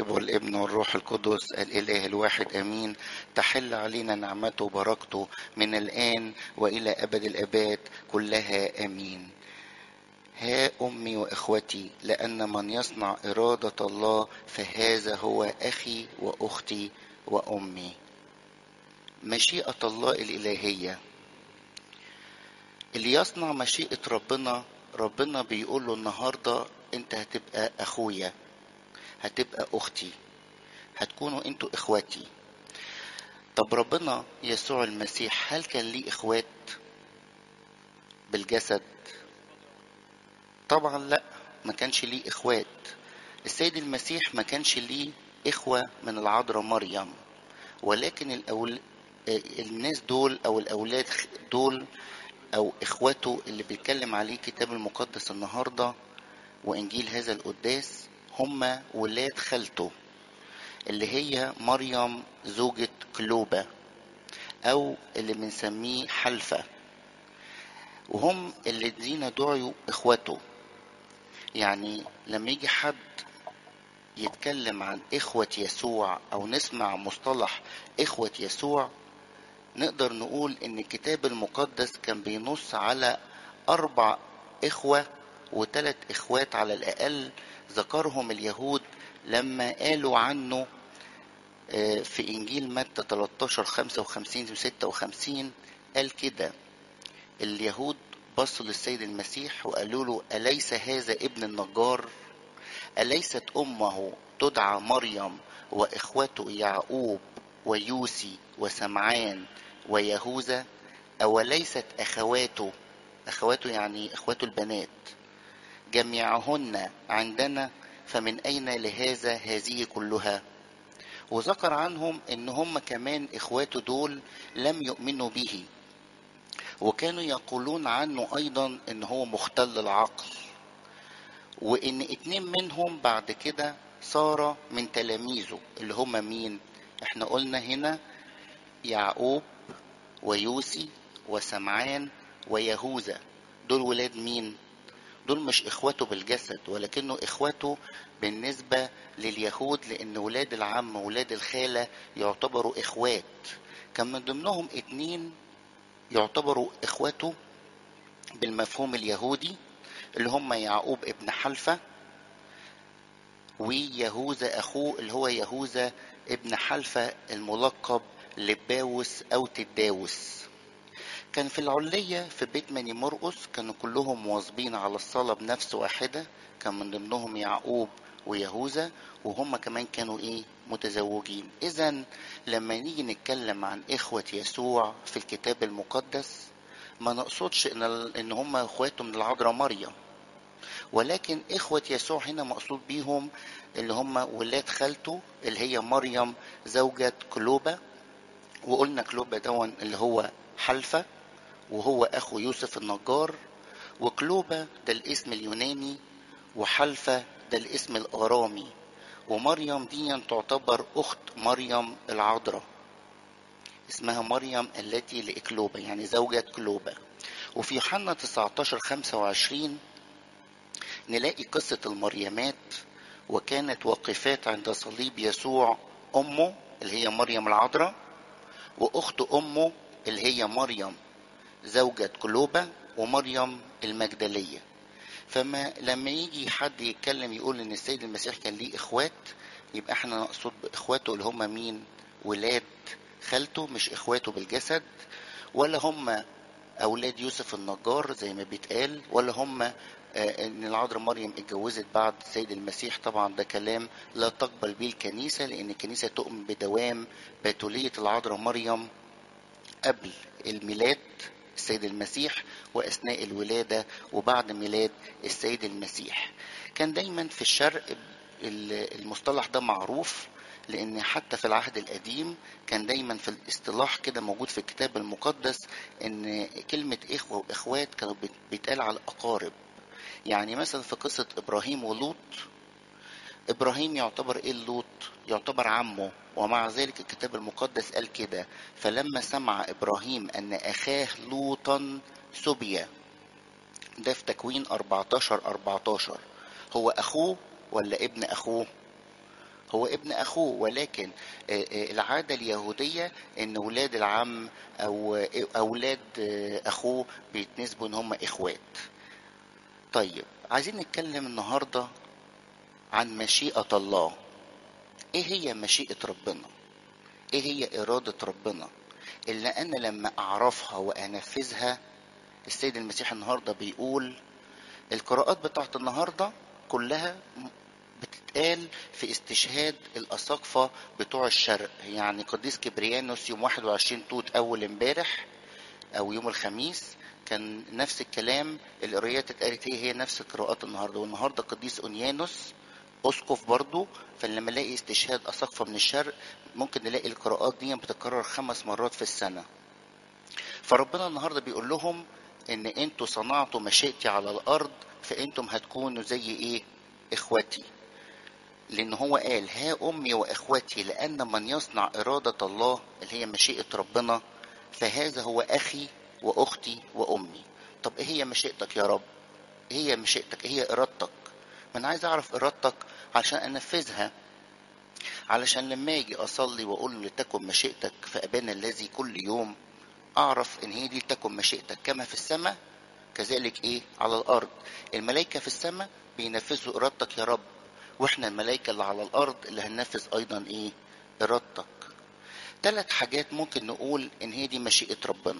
الاب والابن والروح القدس الاله الواحد امين تحل علينا نعمته وبركته من الان والى ابد الاباد كلها امين ها امي واخوتي لان من يصنع اراده الله فهذا هو اخي واختي وامي مشيئه الله الالهيه اللي يصنع مشيئه ربنا ربنا بيقول له النهارده انت هتبقى اخويا هتبقى اختي هتكونوا انتوا اخواتي طب ربنا يسوع المسيح هل كان ليه اخوات بالجسد طبعا لا ما كانش ليه اخوات السيد المسيح ما كانش ليه اخوة من العذراء مريم ولكن الأول... الناس دول او الاولاد دول او اخوته اللي بيتكلم عليه الكتاب المقدس النهارده وانجيل هذا القداس هم ولاد خالته اللي هي مريم زوجة كلوبة او اللي بنسميه حلفة وهم الذين دعوا اخوته يعني لما يجي حد يتكلم عن اخوة يسوع او نسمع مصطلح اخوة يسوع نقدر نقول ان الكتاب المقدس كان بينص على اربع اخوة وثلاث اخوات على الاقل ذكرهم اليهود لما قالوا عنه في انجيل متى 13 55 و 56 قال كده اليهود بصوا للسيد المسيح وقالوا له اليس هذا ابن النجار اليست امه تدعى مريم واخوته يعقوب ويوسي وسمعان ويهوذا أوليست أخواته أخواته يعني أخواته البنات جميعهن عندنا فمن أين لهذا هذه كلها وذكر عنهم ان هم كمان اخواته دول لم يؤمنوا به وكانوا يقولون عنه ايضا ان هو مختل العقل وان اتنين منهم بعد كده صار من تلاميذه اللي هم مين احنا قلنا هنا يعقوب ويوسي وسمعان ويهوذا دول ولاد مين دول مش اخواته بالجسد ولكنه اخواته بالنسبة لليهود لان ولاد العم وولاد الخالة يعتبروا اخوات كان من ضمنهم اتنين يعتبروا اخواته بالمفهوم اليهودي اللي هم يعقوب ابن حلفة ويهوذا اخوه اللي هو يهوذا ابن حلفة الملقب لباوس او تداوس كان في العلية في بيت مني مرقس كانوا كلهم مواظبين على الصلاة بنفس واحدة كان من ضمنهم يعقوب ويهوذا وهم كمان كانوا ايه متزوجين اذا لما نيجي نتكلم عن اخوة يسوع في الكتاب المقدس ما نقصدش ان ان هم اخواته من العذراء مريم ولكن اخوة يسوع هنا مقصود بيهم اللي هم ولاد خالته اللي هي مريم زوجة كلوبة وقلنا كلوبة دون اللي هو حلفة وهو اخو يوسف النجار وكلوبة ده الاسم اليوناني وحلفة ده الاسم الارامي ومريم دي تعتبر اخت مريم العذراء اسمها مريم التي لإكلوبة يعني زوجة كلوبة وفي يوحنا 19 25 نلاقي قصة المريمات وكانت واقفات عند صليب يسوع أمه اللي هي مريم العذراء وأخت أمه اللي هي مريم زوجة كلوبة ومريم المجدلية فما لما يجي حد يتكلم يقول ان السيد المسيح كان ليه اخوات يبقى احنا نقصد باخواته اللي هم مين ولاد خالته مش اخواته بالجسد ولا هم اولاد يوسف النجار زي ما بيتقال ولا هم ان العذراء مريم اتجوزت بعد السيد المسيح طبعا ده كلام لا تقبل به الكنيسه لان الكنيسه تؤمن بدوام بتوليه العذراء مريم قبل الميلاد السيد المسيح واثناء الولاده وبعد ميلاد السيد المسيح كان دايما في الشرق المصطلح ده معروف لان حتى في العهد القديم كان دايما في الاصطلاح كده موجود في الكتاب المقدس ان كلمه اخوه واخوات كانوا بيتقال على الاقارب يعني مثلا في قصه ابراهيم ولوط ابراهيم يعتبر ايه لوط يعتبر عمه ومع ذلك الكتاب المقدس قال كده فلما سمع ابراهيم ان اخاه لوطا سبي ده في تكوين 14 14 هو اخوه ولا ابن اخوه هو ابن اخوه ولكن آه، آه، العاده اليهوديه ان ولاد العم او آه، اولاد آه، اخوه بيتنسبوا ان هم اخوات طيب عايزين نتكلم النهارده عن مشيئه الله ايه هي مشيئه ربنا ايه هي اراده ربنا اللي انا لما اعرفها وانفذها السيد المسيح النهارده بيقول القراءات بتاعت النهارده كلها بتتقال في استشهاد الأساقفة بتوع الشرق يعني قديس كبريانوس يوم 21 توت أول امبارح أو يوم الخميس كان نفس الكلام القرايات اتقالت هي هي نفس القراءات النهارده والنهارده قديس أونيانوس أسقف برضو فلما نلاقي استشهاد أساقفة من الشرق ممكن نلاقي القراءات دي بتتكرر خمس مرات في السنة فربنا النهارده بيقول لهم ان انتوا صنعتوا مشيئتي على الارض فانتم هتكونوا زي ايه اخوتي لان هو قال ها امي واخوتي لان من يصنع اراده الله اللي هي مشيئه ربنا فهذا هو اخي واختي وامي طب ايه هي مشيئتك يا رب ايه هي مشيئتك ايه هي ارادتك ما انا عايز اعرف ارادتك عشان انفذها علشان لما اجي اصلي واقول لتكن مشيئتك في ابانا الذي كل يوم اعرف ان هي دي تكن مشيئتك كما في السماء كذلك ايه على الارض الملائكه في السماء بينفذوا ارادتك يا رب واحنا الملائكه اللي على الارض اللي هننفذ ايضا ايه ارادتك ثلاث حاجات ممكن نقول ان هي دي مشيئه ربنا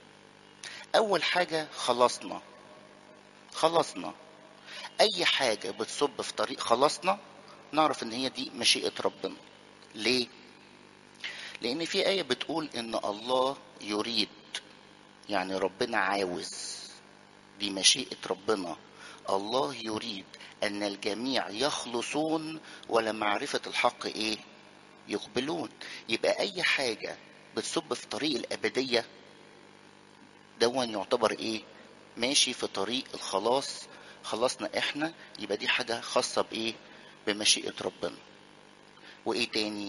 اول حاجه خلصنا خلصنا اي حاجه بتصب في طريق خلصنا نعرف ان هي دي مشيئه ربنا ليه لان في ايه بتقول ان الله يريد يعني ربنا عاوز دي مشيئه ربنا الله يريد ان الجميع يخلصون ولمعرفه الحق ايه يقبلون يبقى اي حاجه بتصب في طريق الابديه دون يعتبر ايه ماشي في طريق الخلاص خلصنا احنا يبقى دي حاجه خاصه بايه بمشيئه ربنا وايه تاني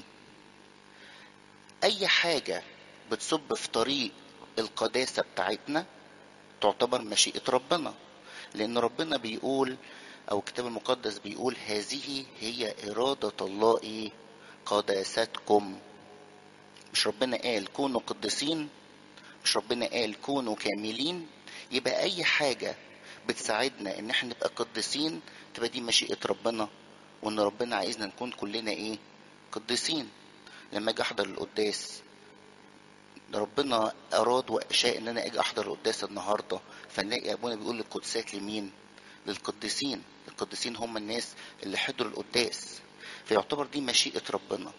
اي حاجه بتصب في طريق القداسه بتاعتنا تعتبر مشيئه ربنا لان ربنا بيقول او الكتاب المقدس بيقول هذه هي اراده الله ايه قداستكم مش ربنا قال كونوا قديسين مش ربنا قال كونوا كاملين يبقى اي حاجه بتساعدنا ان احنا نبقى قديسين تبقى دي مشيئه ربنا وان ربنا عايزنا نكون كلنا ايه قديسين لما اجي احضر القداس ده ربنا اراد وشاء ان انا اجي احضر القداس النهارده فنلاقي ابونا بيقول القدسات لمين للقديسين القديسين هم الناس اللي حضروا القداس فيعتبر دي مشيئه ربنا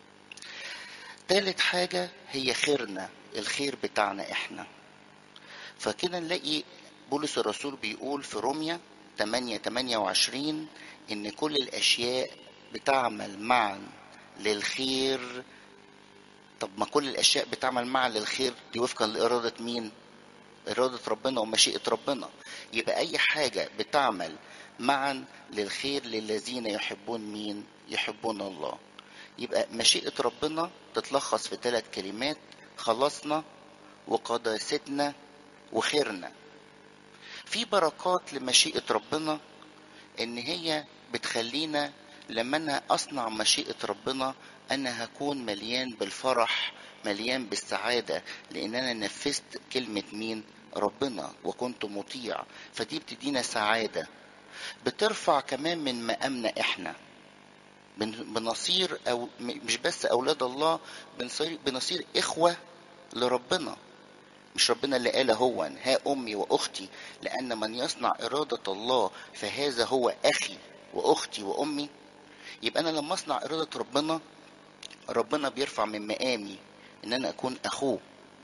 تالت حاجة هي خيرنا الخير بتاعنا احنا فكده نلاقي بولس الرسول بيقول في روميا 8 28 ان كل الاشياء بتعمل معا للخير طب ما كل الاشياء بتعمل معا للخير دي وفقا لارادة مين إرادة ربنا ومشيئة ربنا يبقى أي حاجة بتعمل معا للخير للذين يحبون مين يحبون الله يبقى مشيئة ربنا تتلخص في ثلاث كلمات خلصنا وقداستنا وخيرنا في بركات لمشيئة ربنا ان هي بتخلينا لما انا اصنع مشيئة ربنا انا هكون مليان بالفرح مليان بالسعادة لان انا نفذت كلمة مين ربنا وكنت مطيع فدي بتدينا سعادة بترفع كمان من مقامنا احنا بن- بنصير او م- مش بس اولاد الله بنصير بنصير اخوه لربنا مش ربنا اللي قال هو ها امي واختي لان من يصنع اراده الله فهذا هو اخي واختي وامي يبقى انا لما اصنع اراده ربنا ربنا بيرفع من مقامي ان انا اكون اخوه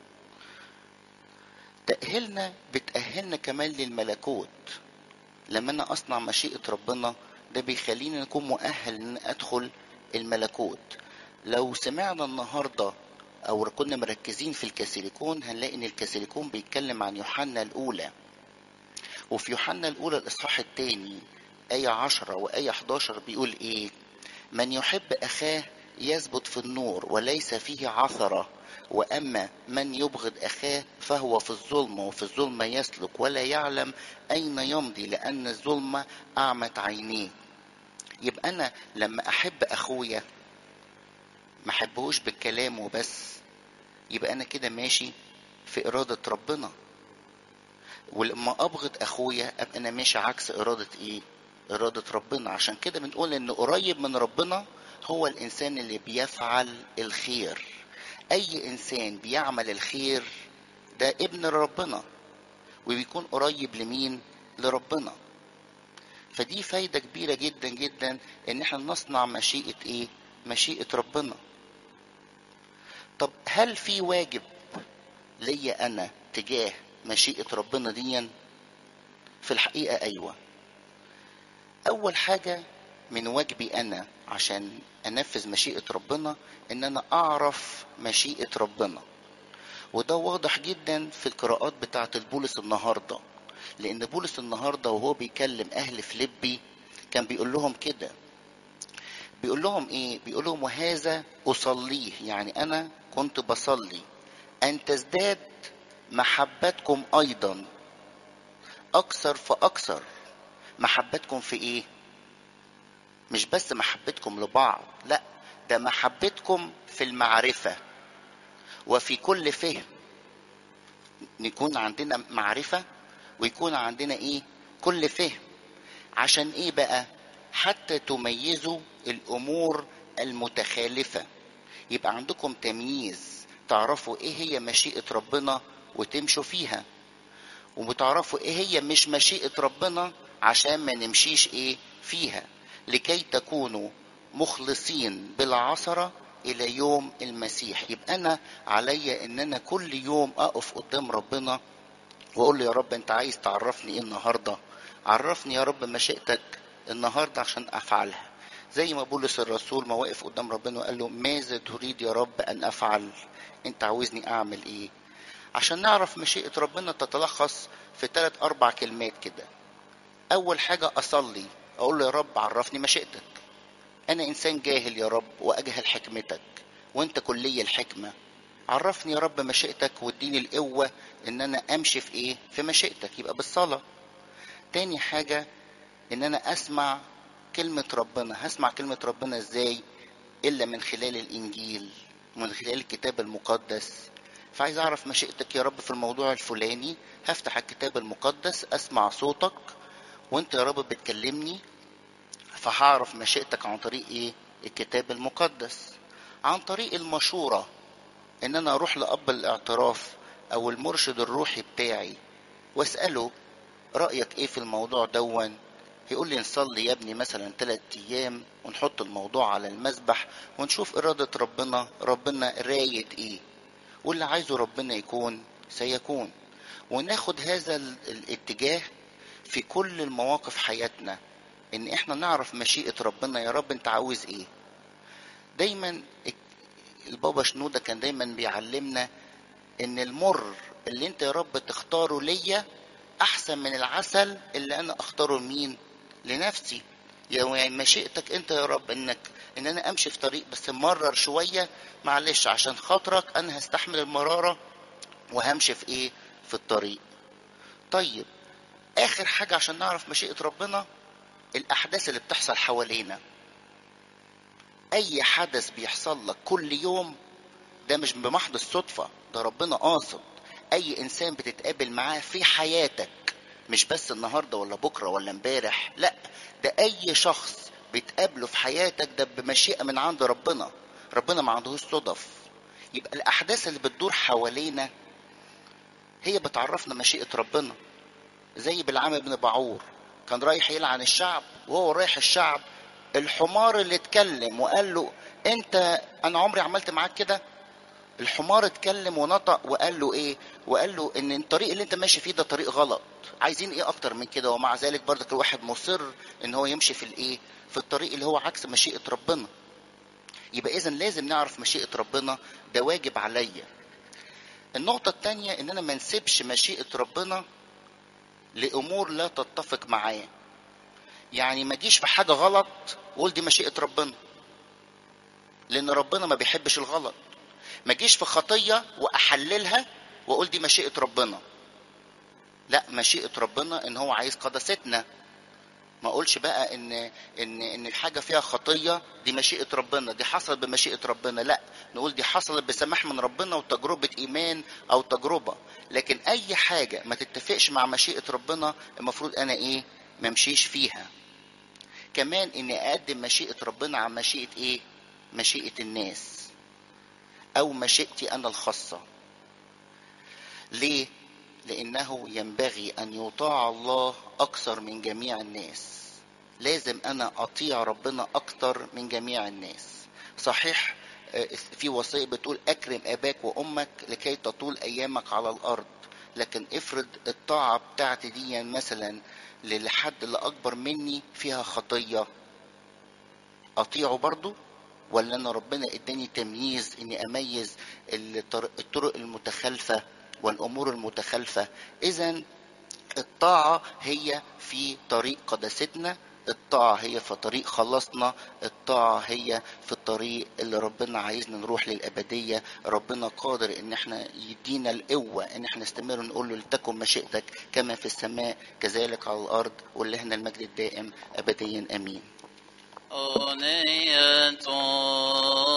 تأهلنا بتأهلنا كمان للملكوت لما انا اصنع مشيئة ربنا ده بيخليني اكون مؤهل ان أنا ادخل الملكوت لو سمعنا النهاردة او كنا مركزين في الكاثوليكون هنلاقي ان الكاثوليكون بيتكلم عن يوحنا الاولى وفي يوحنا الاولى الاصحاح الثاني آية عشرة وآية 11 بيقول ايه من يحب اخاه يثبت في النور وليس فيه عثرة وأما من يبغض أخاه فهو في الظلمة وفي الظلمة يسلك ولا يعلم أين يمضي لأن الظلمة أعمت عينيه يبقى انا لما احب اخويا ما احبهوش بالكلام وبس يبقى انا كده ماشي في اراده ربنا ولما ابغض اخويا ابقى انا ماشي عكس اراده ايه اراده ربنا عشان كده بنقول ان قريب من ربنا هو الانسان اللي بيفعل الخير اي انسان بيعمل الخير ده ابن ربنا وبيكون قريب لمين لربنا فدي فايده كبيره جدا جدا ان احنا نصنع مشيئه ايه مشيئه ربنا طب هل في واجب ليا انا تجاه مشيئه ربنا ديا في الحقيقه ايوه اول حاجه من واجبي انا عشان انفذ مشيئه ربنا ان انا اعرف مشيئه ربنا وده واضح جدا في القراءات بتاعه البولس النهارده لان بولس النهارده وهو بيكلم اهل فيليبي كان بيقول لهم كده بيقول لهم ايه بيقول لهم وهذا اصليه يعني انا كنت بصلي ان تزداد محبتكم ايضا اكثر فاكثر محبتكم في ايه مش بس محبتكم لبعض لا ده محبتكم في المعرفه وفي كل فهم نكون عندنا معرفه ويكون عندنا ايه كل فهم عشان ايه بقى حتى تميزوا الامور المتخالفه يبقى عندكم تمييز تعرفوا ايه هي مشيئه ربنا وتمشوا فيها وبتعرفوا ايه هي مش مشيئه ربنا عشان ما نمشيش ايه فيها لكي تكونوا مخلصين بالعثره الى يوم المسيح يبقى انا عليا ان انا كل يوم اقف قدام ربنا واقول له يا رب انت عايز تعرفني ايه النهارده عرفني يا رب مشيئتك النهارده عشان افعلها زي ما بولس الرسول ما واقف قدام ربنا وقال له ماذا تريد يا رب ان افعل انت عاوزني اعمل ايه عشان نعرف مشيئة ربنا تتلخص في ثلاث أربع كلمات كده أول حاجة أصلي أقول له يا رب عرفني مشيئتك أنا إنسان جاهل يا رب وأجهل حكمتك وأنت كلي الحكمة عرفني يا رب مشيئتك واديني القوة إن أنا أمشي في إيه في مشيئتك يبقى بالصلاة تاني حاجة إن أنا أسمع كلمة ربنا هسمع كلمة ربنا إزاي إلا من خلال الإنجيل من خلال الكتاب المقدس فعايز اعرف مشيئتك يا رب في الموضوع الفلاني هفتح الكتاب المقدس اسمع صوتك وانت يا رب بتكلمني فهعرف مشيئتك عن طريق ايه الكتاب المقدس عن طريق المشورة ان انا اروح لاب الاعتراف او المرشد الروحي بتاعي واسأله رأيك ايه في الموضوع دون يقول لي نصلي يا ابني مثلا ثلاث ايام ونحط الموضوع على المسبح ونشوف ارادة ربنا ربنا راية ايه واللي عايزه ربنا يكون سيكون وناخد هذا الاتجاه في كل المواقف حياتنا ان احنا نعرف مشيئة ربنا يا رب انت عاوز ايه دايما البابا شنودة كان دايما بيعلمنا ان المر اللي انت يا رب تختاره ليا احسن من العسل اللي انا اختاره لمين لنفسي يعني مشيئتك انت يا رب انك ان انا امشي في طريق بس مرر شويه معلش عشان خاطرك انا هستحمل المراره وهمشي في ايه في الطريق طيب اخر حاجه عشان نعرف مشيئه ربنا الاحداث اللي بتحصل حوالينا اي حدث بيحصل لك كل يوم ده مش بمحض الصدفه ده ربنا قاصد اي انسان بتتقابل معاه في حياتك مش بس النهارده ولا بكره ولا امبارح لا ده اي شخص بتقابله في حياتك ده بمشيئه من عند ربنا ربنا ما عندهوش صدف يبقى الاحداث اللي بتدور حوالينا هي بتعرفنا مشيئه ربنا زي بالعام ابن بعور كان رايح يلعن الشعب وهو رايح الشعب الحمار اللي اتكلم وقال له انت انا عمري عملت معاك كده الحمار اتكلم ونطق وقال له ايه وقال له ان الطريق اللي انت ماشي فيه ده طريق غلط عايزين ايه اكتر من كده ومع ذلك برضك الواحد مصر ان هو يمشي في الايه في الطريق اللي هو عكس مشيئة ربنا يبقى اذا لازم نعرف مشيئة ربنا ده واجب عليا النقطة التانية ان انا ما نسيبش مشيئة ربنا لامور لا تتفق معايا يعني ما اجيش في حاجة غلط واقول دي مشيئة ربنا لان ربنا ما بيحبش الغلط ما اجيش في خطية واحللها واقول دي مشيئة ربنا لا مشيئة ربنا ان هو عايز قداستنا ما اقولش بقى ان ان ان الحاجه فيها خطيه دي مشيئه ربنا دي حصلت بمشيئه ربنا لا نقول دي حصلت بسماح من ربنا وتجربه ايمان او تجربه لكن اي حاجه ما تتفقش مع مشيئه ربنا المفروض انا ايه ما امشيش فيها كمان اني اقدم مشيئه ربنا عن مشيئه ايه مشيئه الناس او مشيئتي انا الخاصه ليه لانه ينبغي ان يطاع الله اكثر من جميع الناس لازم انا اطيع ربنا اكثر من جميع الناس صحيح في وصيه بتقول اكرم اباك وامك لكي تطول ايامك على الارض لكن افرض الطاعه بتاعتي دي مثلا للحد اللي اكبر مني فيها خطيه اطيعه برضو ولا انا ربنا اداني تمييز اني اميز الطرق المتخلفه والامور المتخلفه اذا الطاعه هي في طريق قداستنا الطاعة هي في طريق خلصنا الطاعة هي في الطريق اللي ربنا عايزنا نروح للأبدية ربنا قادر ان احنا يدينا القوة ان احنا نستمر نقول له لتكن مشيئتك كما في السماء كذلك على الأرض ولهنا المجد الدائم أبديا أمين أغنية